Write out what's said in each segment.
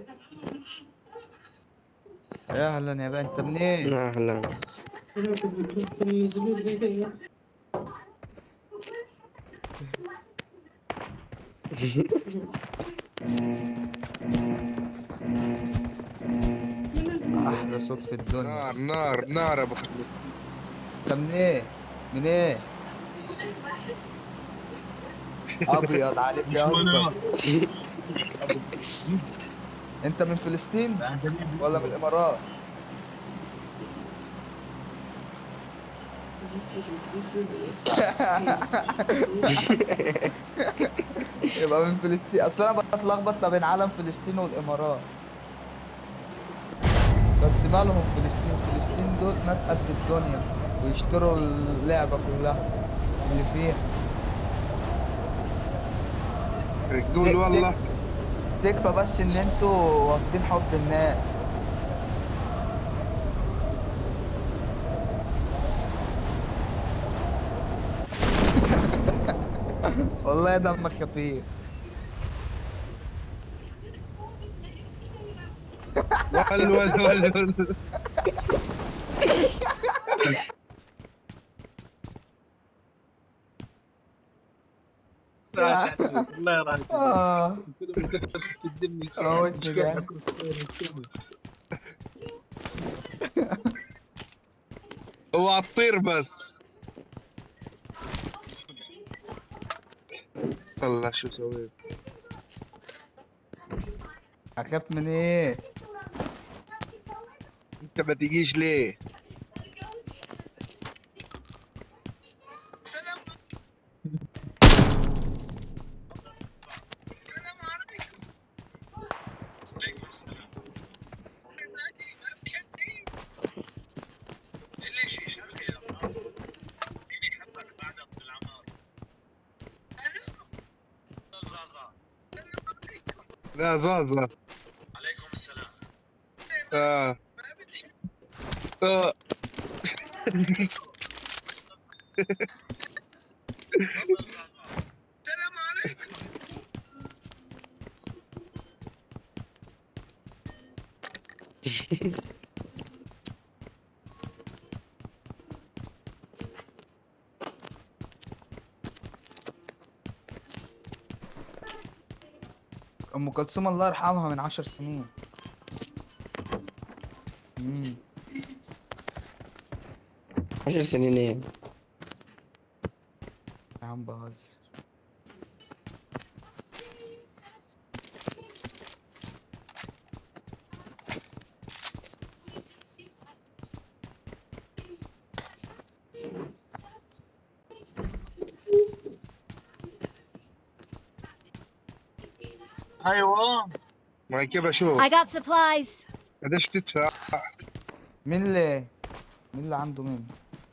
يا اهلا يا بقى انت منين؟ اهلا احلى صوت في الدنيا نار نار نار يا ابو خالد انت منين؟ منين؟ ابيض عليك يا ابيض انت من فلسطين ولا من الامارات؟ يبقى من فلسطين اصل انا بتلخبط ما بين عالم فلسطين والامارات بس مالهم فلسطين فلسطين دول ناس قد الدنيا ويشتروا اللعبة كلها اللي فيها يقول والله تكفى بس ان انتوا واخدين حب الناس والله دمك خفيف ول ول ول ول والله راح اه تدمي موتني ده هو عطير بس والله شو سويت اخاف من ايه انت ما تجيش ليه لا زازا عليكم السلام اه اه السلام عليكم ام كلثوم الله يرحمها من عشر سنين مم. عشر سنين ايه يا عم بهزر ايوه ما كيف اشوف I got supplies. قديش تدفع مين اللي مين اللي عنده مين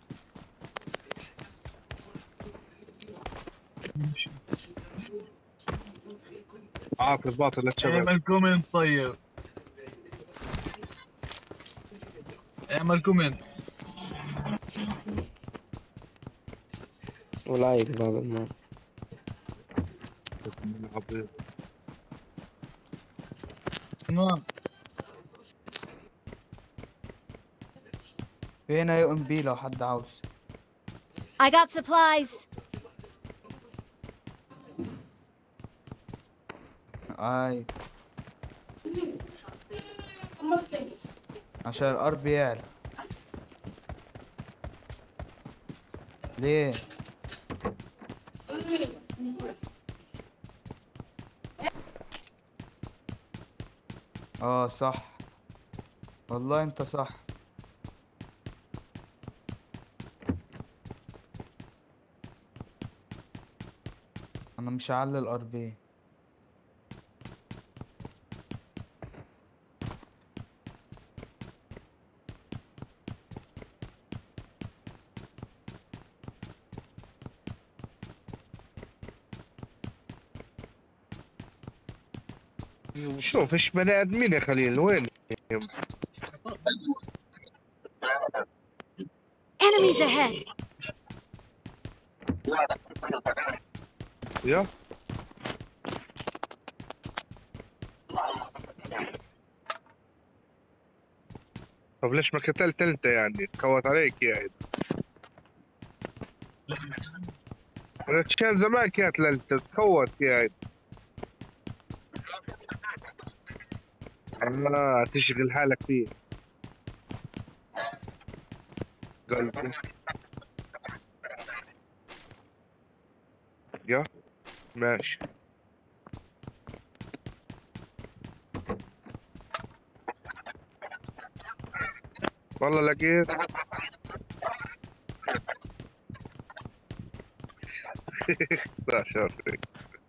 عاطل باطل لا تشغل اعمل كومنت طيب اعمل كومنت ولايك بعض المرة تمام في هنا يو ام بي لو حد عاوز I got supplies. اي عشان الار بيعلى ليه اه صح والله انت صح انا مش هعلي الار بي شوف ايش بني ادمين يا خليل وين Enemies ahead. يا طب ليش ما قتلت انت يعني كوت عليك يعني كان زمان كانت انت تكوت يعني آه تشغل حالك فيه قلبي يا ماشي والله لقيت لا شرفك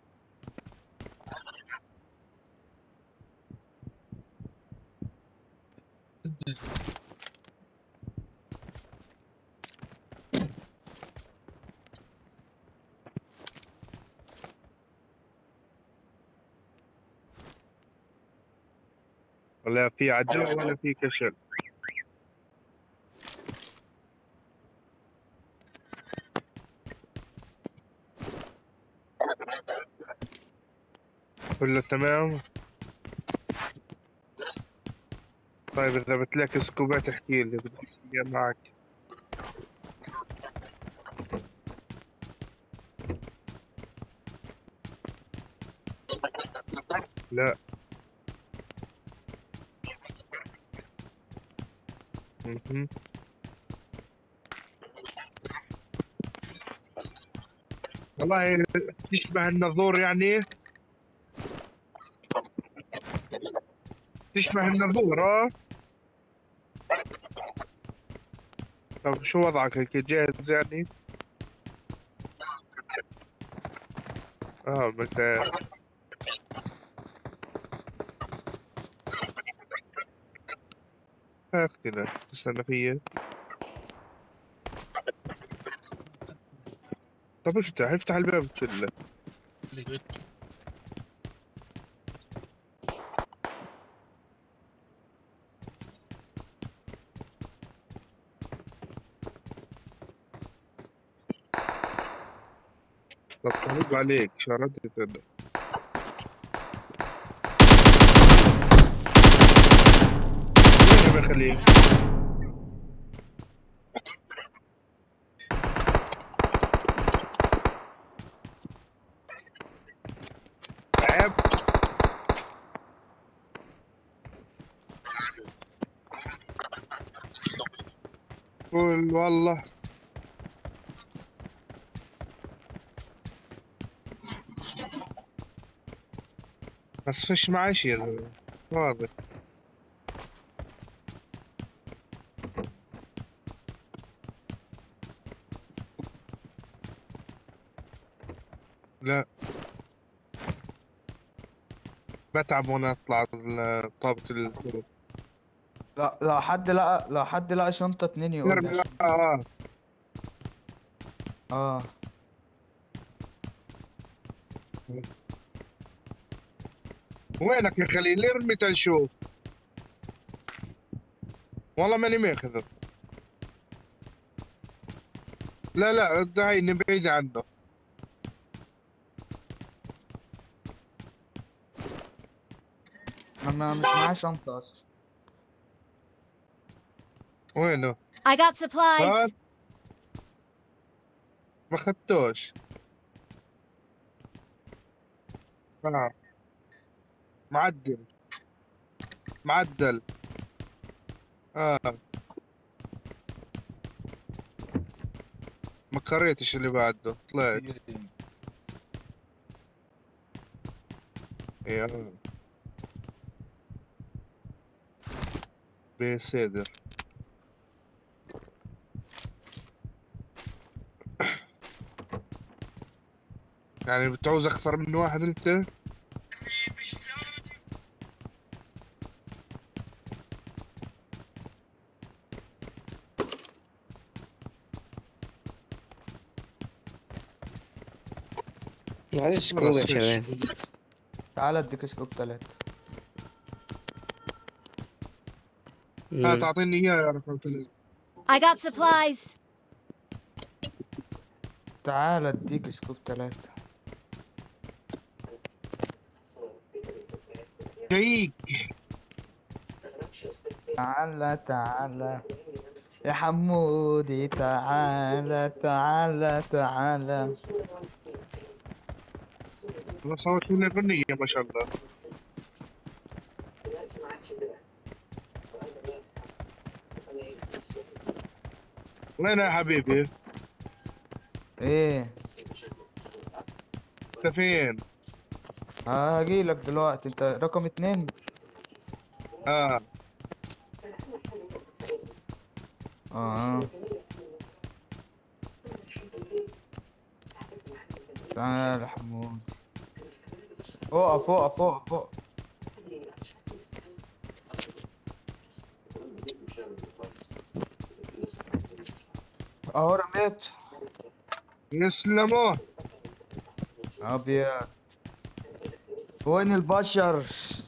ولا في عجل ولا في كسل كله تمام طيب اذا بتلاقي سكوبات احكي لي بدي احكي معك لا مهم. والله تشبه النظور يعني تشبه النظور اه طب شو وضعك هيك جاهز يعني؟ اه متى هاكتنا تستنى فيا طب افتح افتح الباب كله طب طيب عليك شردت انا وين يا خليل عيب قول والله بس فيش معي شي يا زلمة واضح لا بتعب وانا اطلع ال- طابق الفوق لا لو حد لقى لو حد لقى شنطة اتنين يقول ارمي لي اه اه اه وينك يا خليل ارمي تنشوف والله ماني ماخذه لا لا دعيني بعيد عنه انا مش معايا شنطة اصلا وينه I got supplies. ما خدتوش آه. معدل معدل اه ما قريتش اللي بعده طلعت يا بصدر يعني بتعوز اكثر من واحد انت عايز سكوب يا خلاص ماشي. شباب تعال اديك سكوب تلاتة ها مم. تعطيني اياه يا رقم ثلاثة I got supplies. تعال اديك سكوب تلاتة جايك تعالى تعالى يا حمودي تعالى تعالى تعالى والله صوت لنا أغنية ما شاء الله وين يا حبيبي؟ ايه انت فين؟ هجيلك دلوقتي انت رقم اتنين اه اه تعال يا حمود اقف اقف اقف اقف اهو رميت يسلموا ابيض وين البشر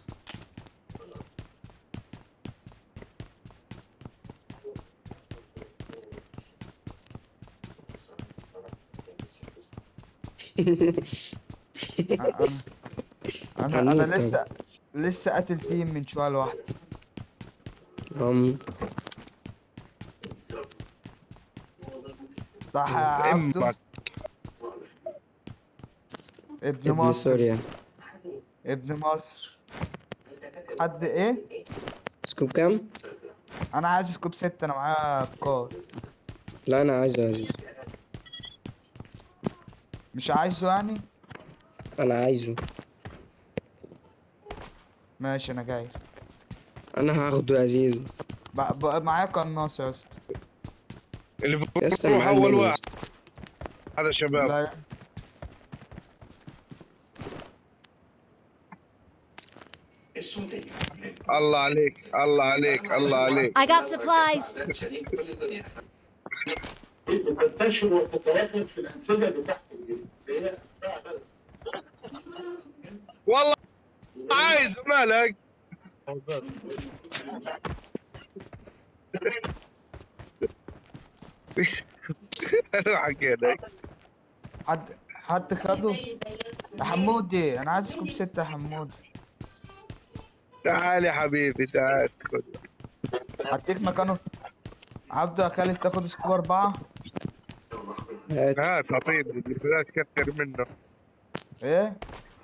انا انا, أنا حنوتة. لسه لسه قاتل تيم من شويه لوحدي هم صح يا عبدو امك ابن ابن مصر سوريا ابن مصر حد ايه سكوب كام؟ انا عايز سكوب ستة انا معايا افكار لا انا عايزه عايزه مش عايزه يعني انا عايزه ماشي انا جاي انا هاخده يا زيزو ب- ب- معايا قناص يا اسطى اللي يا اسطى بروح معلم اول يا واحد اسطى. هذا شباب لا الله عليك الله عليك الله عليك I got supplies. بتنتشر وتتردد في الانسجه اللي تحت الجلد هي بس والله عايز مالك انا حكينا حد حد خده يا حمودي انا عايز سكوب ستة يا حمودي تعال يا حبيبي تعال خذ هديك مكانه عبدو يا خالد تاخد سكوب أربعة هات هات اعطيني بلاش كثر منه ايه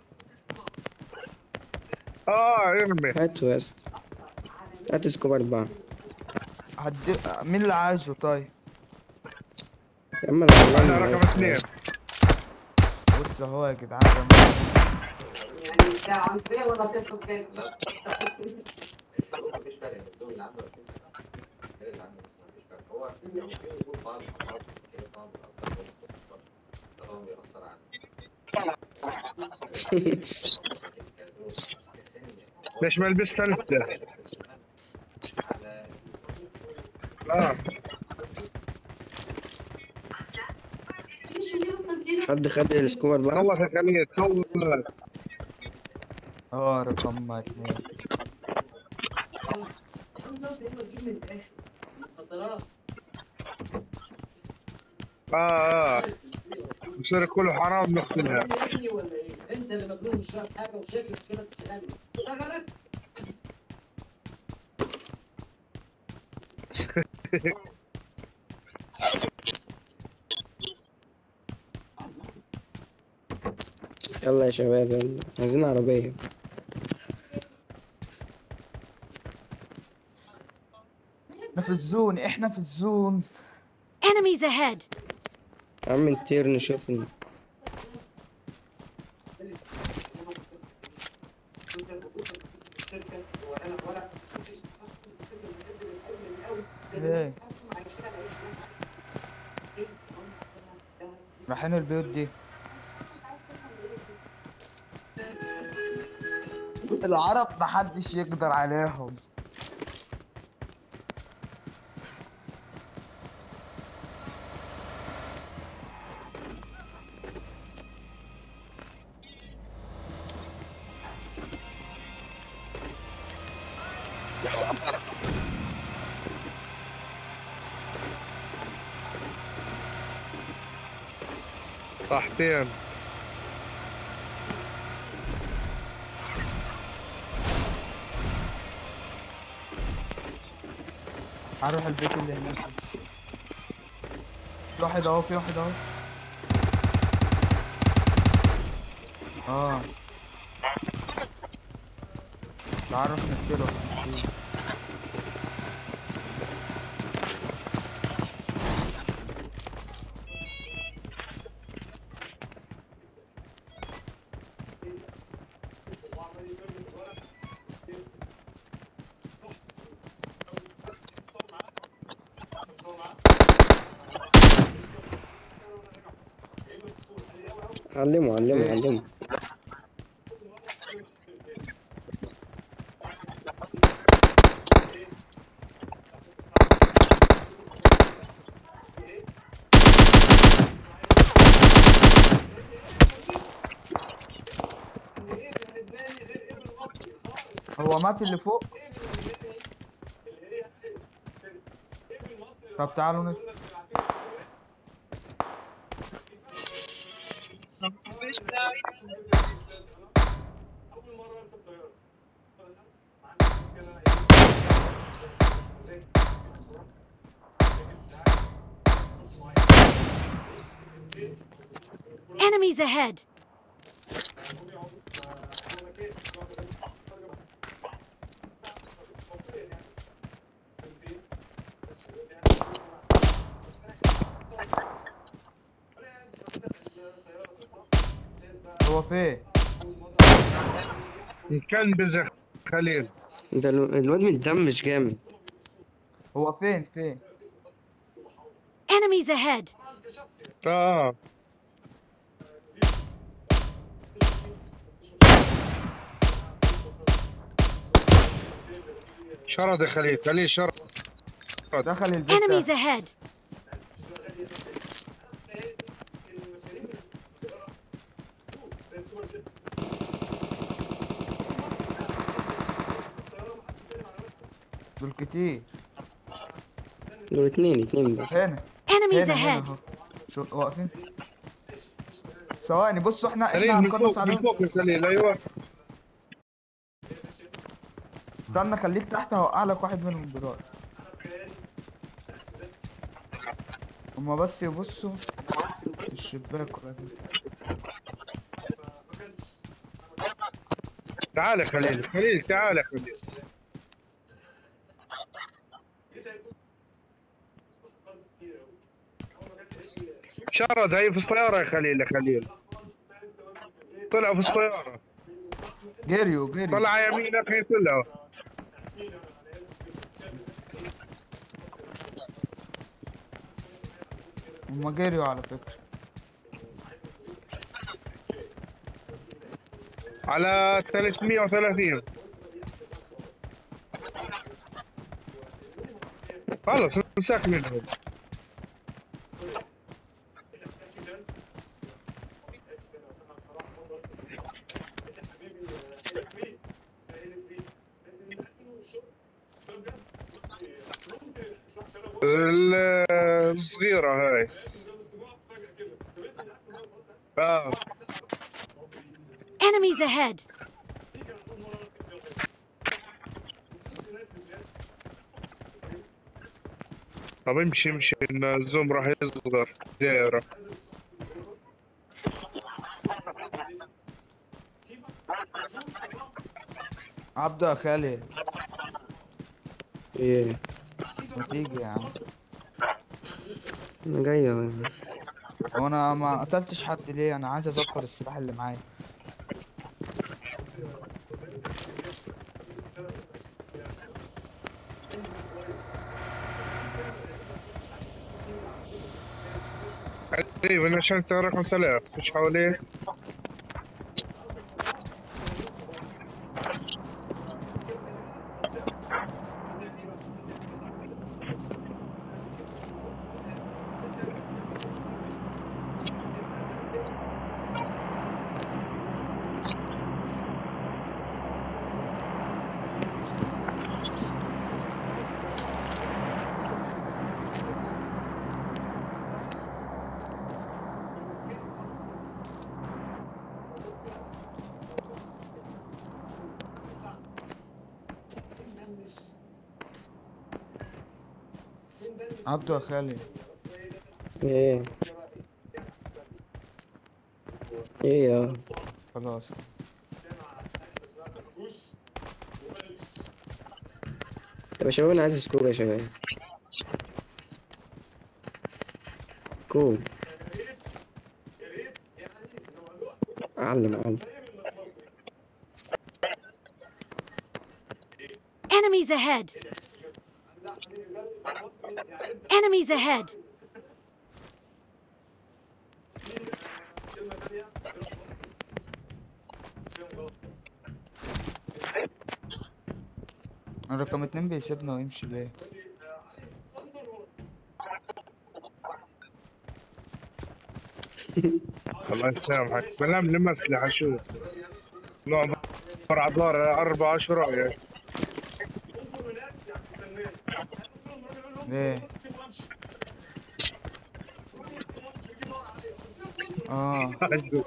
اه ارمي هاته يا اسطى هات سكوب اربعة هدي مين اللي عايزه طيب يا عم انا والله انا ما رقم عايز يا اثنين اسطى. بص اهو يا جدعان رميت. عنصرية ولا تفرق كده؟ ليش ما لبست انت؟ اه حد خد السكوب اربعة والله يا خليل والله اه رقم اتنين اه اه بصير كله حرام نقتلها انت اللي مجنون مش فاهم حاجه وشكلك كده بتسالني اشتغلت يلا يا شباب يلا عايزين عربية احنا في الزون احنا في الزون Enemies ahead. يا عم نطير نشوف ايه رايحين البيوت دي العرب محدش يقدر عليهم صحتين هروح البيت اللي هناك ده. في واحد اهو في واحد اهو اه تعرف نقتله علمه علمه إيه؟ علمه هو مات اللي فوق طب تعالوا نت... Enemies ahead! هو فين يكنبز يا خليل ده الو- الواد متدمج جامد هو فين فين Enemies ahead! اه شرد يا خليل خليل شرد دخل البيت Enemies ده ahead! دول كتير دول اتنين اتنين بس هنا Enemies هنا هنا ahead! اهو شو واقفين ثواني بصوا احنا خليل احنا من هنقنص فوق من عليهم فوق يا خليل ايوه استنى خليك تحت هوقع لك واحد منهم دلوقتي هما بس يبصوا في الشباك ولا كده. تعال يا خليل خليل تعال يا خليل شرد هي في السيارة يا خليل يا خليل طلعوا في السيارة جريوا جريوا طلع يمينك هي طلعوا هما جريوا على فكرة على 330 خلص امسك منهم ال- الصغيرة هاي اه Enemies ahead! طب امشي امشي ان الزوم راح يصغر دايرة عبده يا خالد ايه ما تيجي يا عم انا جاي اهو هو انا ما قتلتش حد ليه انا عايز اذكر السلاح اللي معايا تقريبا عشان انت رقم ثلاث مش حواليه عبده يا خالي ايه ايه يا خلاص طب يا شباب انا عايز سكوب يا شباب سكوب اعلم اعلم Enemies ahead! Enemies ahead! رقم اتنين بيسيبنا ويمشي ليه الله يسامحك بنام لمس لي حشوف نوع برع دار أربع أشهر يعني ليه اه حشوف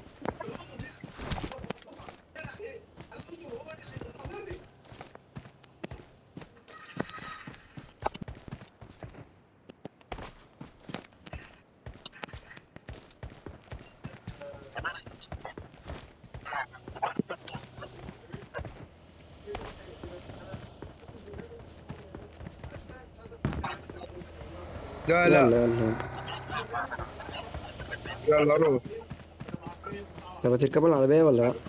لا يلا لا يلا يلا روح طب هتركبوا العربية ولا لا؟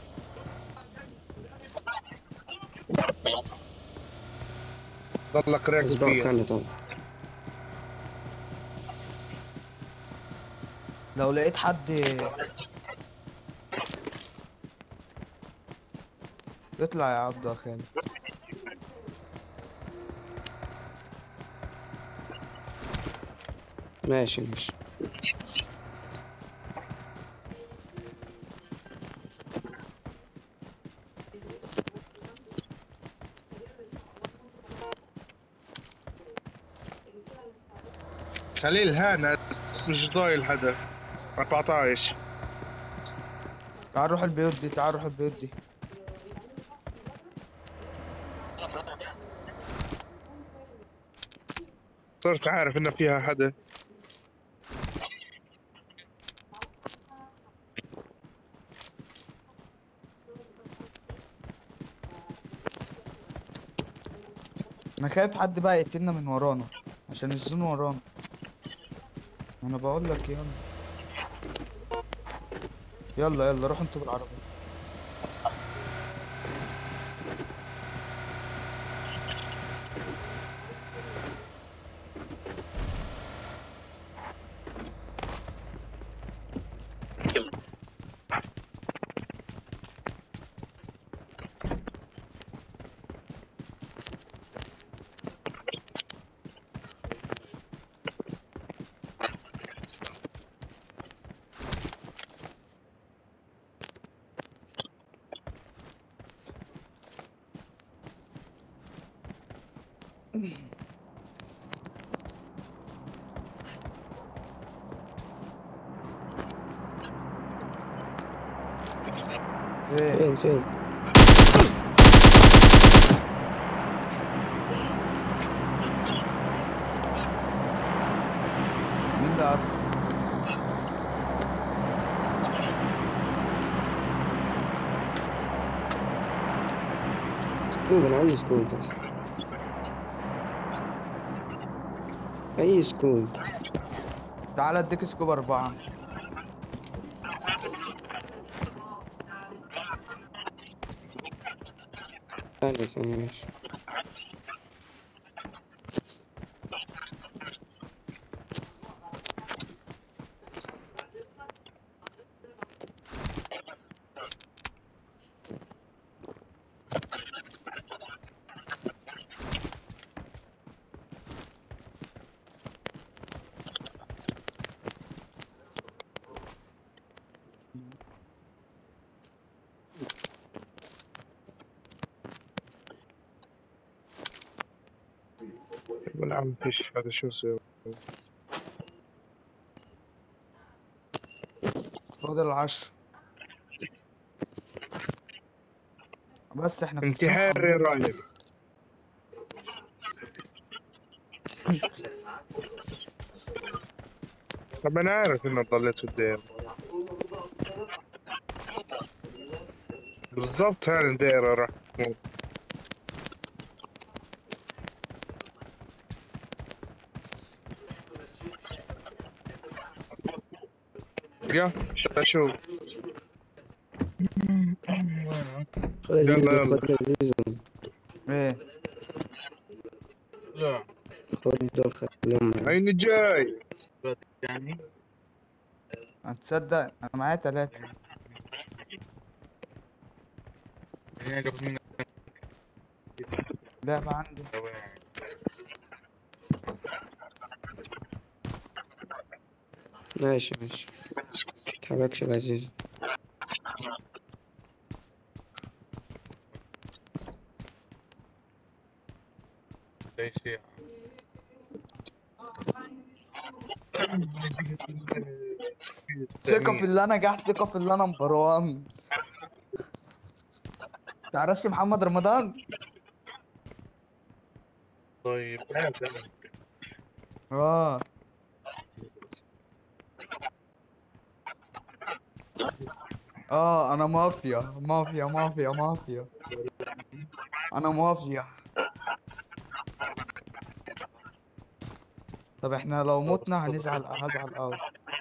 ضلك ريك اسبقوا كبير كان طبعا لو لقيت حد اطلع يا عبده يا خالي ماشي ماشي خليل هانا مش ضايل حدا 14 تعال نروح البيوت دي تعال نروح البيوت دي صرت عارف ان فيها حدا انا خايف حد بقى يقتلنا من ورانا عشان الزون ورانا انا بقول لك يلا يلا يلا روحوا انتوا بالعربية ايه فين فين مين اللي قبل سكوب انا عايز سكوب بس اي سكوب تعال اديك سكوب اربعة ثانية ثانية ماشي ولا عم فيش هذا شو سوي فاضل العشر بس احنا في السوق انتحاري رايح طب انا عارف انك ضليت في الدير بالضبط هاي الديرة راح تكون يا شو خد يا زيزو يلا، يلا. خد يا زيزو ايه لا خد دول خليهم معاك. عيني جاي يعني هتصدق انا معايا تلاتة انا اقف من لعبة عندي ماشي ماشي متحركش يا زيزو اي شيء ثقة في اللي انا نجحت ثقة في اللي انا نمبر وان تعرفش محمد رمضان؟ طيب اه اه انا مافيا مافيا مافيا مافيا انا مافيا طب احنا لو متنا هنزعل هزعل قوي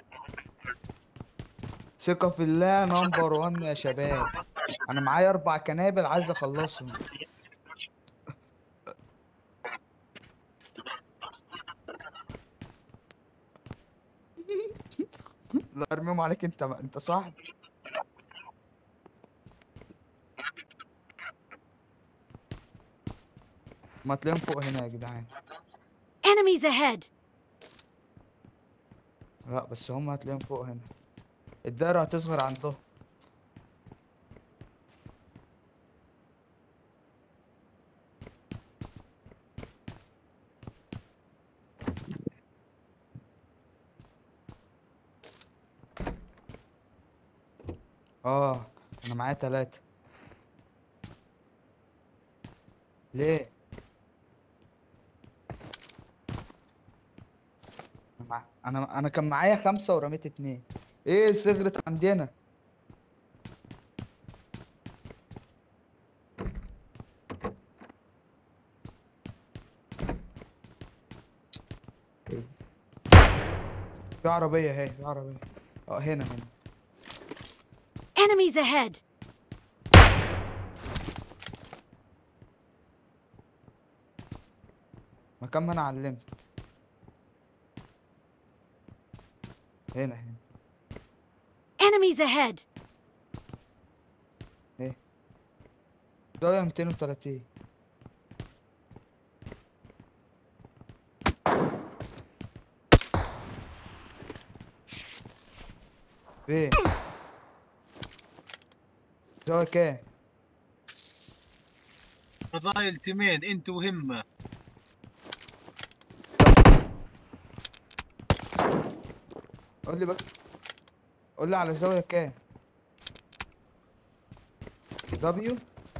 ثقة في الله نمبر وان يا شباب انا معايا اربع كنابل عايز اخلصهم لا ارميهم عليك انت انت صاحب ما تلاقيهم فوق هنا يا جدعان Enemies ahead! لا بس هم هتلاقيهم فوق هنا الدايرة هتصغر عندهم اه انا معايا تلاتة ليه انا مع... انا انا كان معايا خمسة ورميت اتنين ايه صغرت عندنا في عربية اهي في عربية اه هنا هنا Enemies ahead! مكان ما انا علمت هنا هنا Enemies ahead! زاوية 230 فين زاوية كام فضايل تيمين انت وهمه قول لي بقى قول لي على زاوية كام دبليو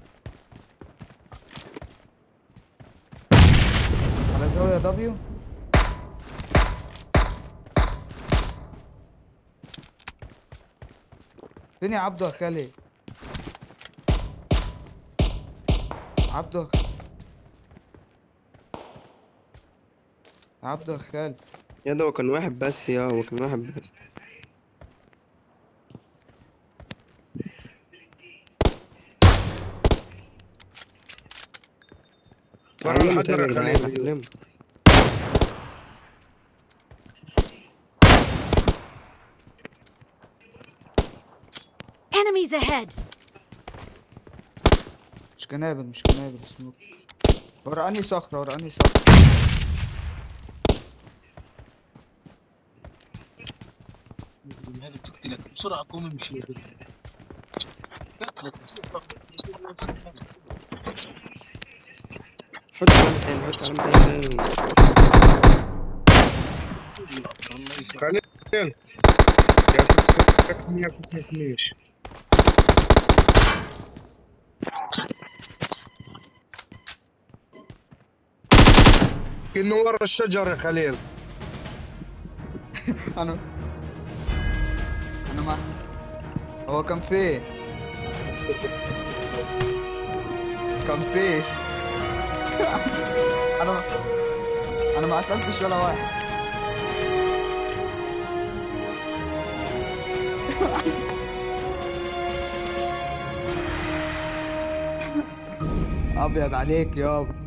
على زاوية دبليو فين يا عبدو يا خالد عبدو يا خ- عبدو يا خالد يا ده هو كان واحد بس يا هو كان واحد بس ورا علمه الحجر تاني يا يا جدعان خليل. علمه Enemies ahead! مش قنابل مش قنابل سموك ورا انهي صخرة ورا انهي صخرة هذا بتقتلك بسرعه قوم امشي يا زلمه قتلك حط علامة تاني حط علامة تاني تاني. الله يسلمك خليل يا تسكتني يا تسكتنيش كأنه ورا الشجر يا خليل انا انا ما هو كان فين كان فين انا انا ما قتلتش ولا واحد ابيض عليك يابا